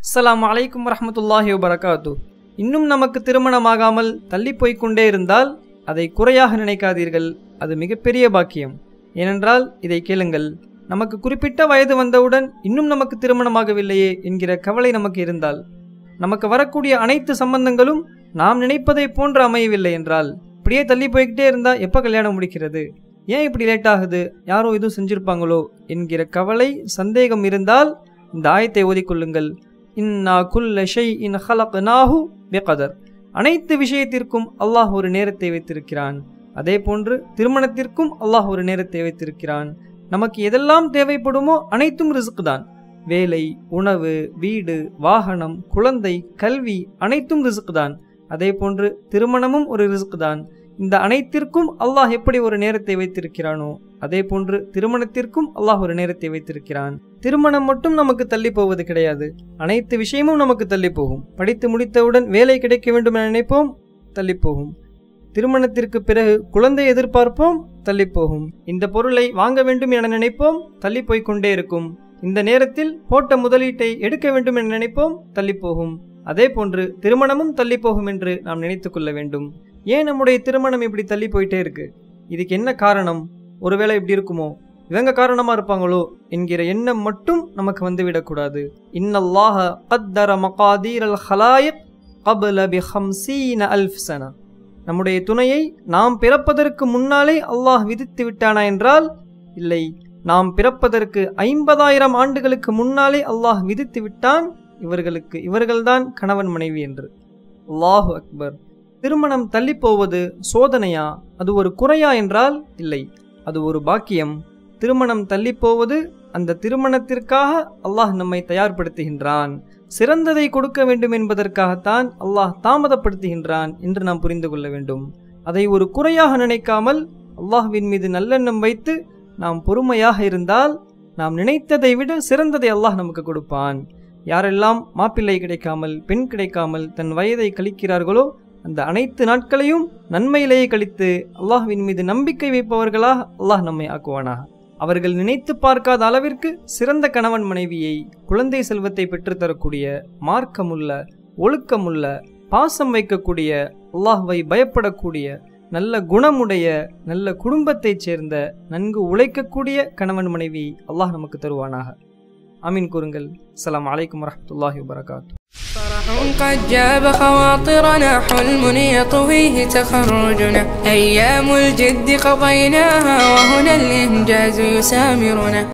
அஸ்ஸலாமு அலைக்கும் வரஹ்மத்துல்லாஹி வபரகாத்து இன்னும் நமக்கு திருமணமாகாமல் தள்ளி போய்க் கொண்டே இருந்தால் அதை குறையாக நினைக்காதீர்கள் அது மிகப்பெரிய பாக்கியம் ஏனென்றால் இதை கேளுங்கள் நமக்கு குறிப்பிட்ட வயது வந்தவுடன் இன்னும் நமக்கு திருமணமாகவில்லையே என்கிற கவலை நமக்கு இருந்தால் நமக்கு வரக்கூடிய அனைத்து சம்பந்தங்களும் நாம் நினைப்பதை போன்று அமையவில்லை என்றால் இப்படியே தள்ளி போய்கிட்டே இருந்தா எப்போ கல்யாணம் முடிக்கிறது ஏன் இப்படி லேட் ஆகுது யாரோ எதுவும் செஞ்சிருப்பாங்களோ என்கிற கவலை சந்தேகம் இருந்தால் இந்த ஆயத்தை ஓதிக்கொள்ளுங்கள் இன்னா குல்ல ஷை இன் ஹலக்னாஹு பெகதர் அனைத்து விஷயத்திற்கும் அல்லாஹ் ஒரு நேரத்தை வைத்திருக்கிறான் அதே போன்று திருமணத்திற்கும் அல்லாஹ் ஒரு நேரத்தை வைத்திருக்கிறான் நமக்கு எதெல்லாம் தேவைப்படுமோ அனைத்தும் ரிஸ்க் தான் வேலை உணவு வீடு வாகனம் குழந்தை கல்வி அனைத்தும் ரிஸ்க் தான் அதே போன்று திருமணமும் ஒரு ரிஸ்க் தான் இந்த அனைத்திற்கும் அல்லாஹ் எப்படி ஒரு நேரத்தை வைத்திருக்கிறானோ அதே போன்று திருமணத்திற்கும் அல்லாஹ் ஒரு நேரத்தை வைத்திருக்கிறான் திருமணம் மட்டும் நமக்கு தள்ளி போவது கிடையாது அனைத்து விஷயமும் நமக்கு தள்ளி போகும் படித்து முடித்தவுடன் வேலை கிடைக்க வேண்டும் என நினைப்போம் தள்ளி போகும் திருமணத்திற்கு பிறகு குழந்தை எதிர்பார்ப்போம் தள்ளி போகும் இந்த பொருளை வாங்க வேண்டும் என நினைப்போம் தள்ளி போய்க் கொண்டே இருக்கும் இந்த நேரத்தில் போட்ட முதலீட்டை எடுக்க வேண்டும் என நினைப்போம் தள்ளி போகும் அதே போன்று திருமணமும் தள்ளி போகும் என்று நாம் நினைத்து கொள்ள வேண்டும் ஏன் நம்முடைய திருமணம் இப்படி தள்ளி போயிட்டே இருக்கு இதுக்கு என்ன காரணம் ஒருவேளை இப்படி இருக்குமோ இவங்க காரணமா இருப்பாங்களோ என்கிற எண்ணம் மட்டும் நமக்கு வந்துவிடக்கூடாது இன்னல்லாஹ கத்தர மகாதீர் அல் ஹலாயிக் கபல பி ஹம்சீன அல்ஃப் சனா நம்முடைய துணையை நாம் பிறப்பதற்கு முன்னாலே அல்லாஹ் விதித்து விட்டானா என்றால் இல்லை நாம் பிறப்பதற்கு ஐம்பதாயிரம் ஆண்டுகளுக்கு முன்னாலே அல்லாஹ் விதித்து விட்டான் இவர்களுக்கு இவர்கள்தான் கணவன் மனைவி என்று அல்லாஹு அக்பர் திருமணம் தள்ளி போவது சோதனையா அது ஒரு குறையா என்றால் இல்லை அது ஒரு பாக்கியம் திருமணம் தள்ளி போவது அந்த திருமணத்திற்காக அல்லாஹ் நம்மை தயார்படுத்துகின்றான் சிறந்ததை கொடுக்க வேண்டும் என்பதற்காகத்தான் அல்லாஹ் தாமதப்படுத்துகின்றான் என்று நாம் புரிந்து கொள்ள வேண்டும் அதை ஒரு குறையாக நினைக்காமல் அல்லாஹ்வின் மீது நல்லெண்ணம் வைத்து நாம் பொறுமையாக இருந்தால் நாம் நினைத்ததை விட சிறந்ததை அல்லாஹ் நமக்கு கொடுப்பான் யாரெல்லாம் மாப்பிள்ளை கிடைக்காமல் பெண் கிடைக்காமல் தன் வயதை கழிக்கிறார்களோ அந்த அனைத்து நாட்களையும் நன்மையிலேயே கழித்து அல்லாஹ்வின் மீது நம்பிக்கை வைப்பவர்களாக அல்லாஹ் நம்மை ஆக்குவானாக அவர்கள் நினைத்து பார்க்காத அளவிற்கு சிறந்த கணவன் மனைவியை குழந்தை செல்வத்தை பெற்றுத்தரக்கூடிய மார்க்கமுள்ள ஒழுக்கமுள்ள பாசம் வைக்கக்கூடிய அல்லாஹ்வை பயப்படக்கூடிய நல்ல குணமுடைய நல்ல குடும்பத்தைச் சேர்ந்த நன்கு உழைக்கக்கூடிய கணவன் மனைவி அல்லாஹ் நமக்கு தருவானாக ஆமீன் கூறுங்கள் அஸ்ஸலாமு அலைக்கும் வரஹ்மத்துல்லாஹி வபரகாத்து فرح قد جاب خواطرنا حلم يطويه تخرجنا أيام الجد قضيناها وهنا الإنجاز يسامرنا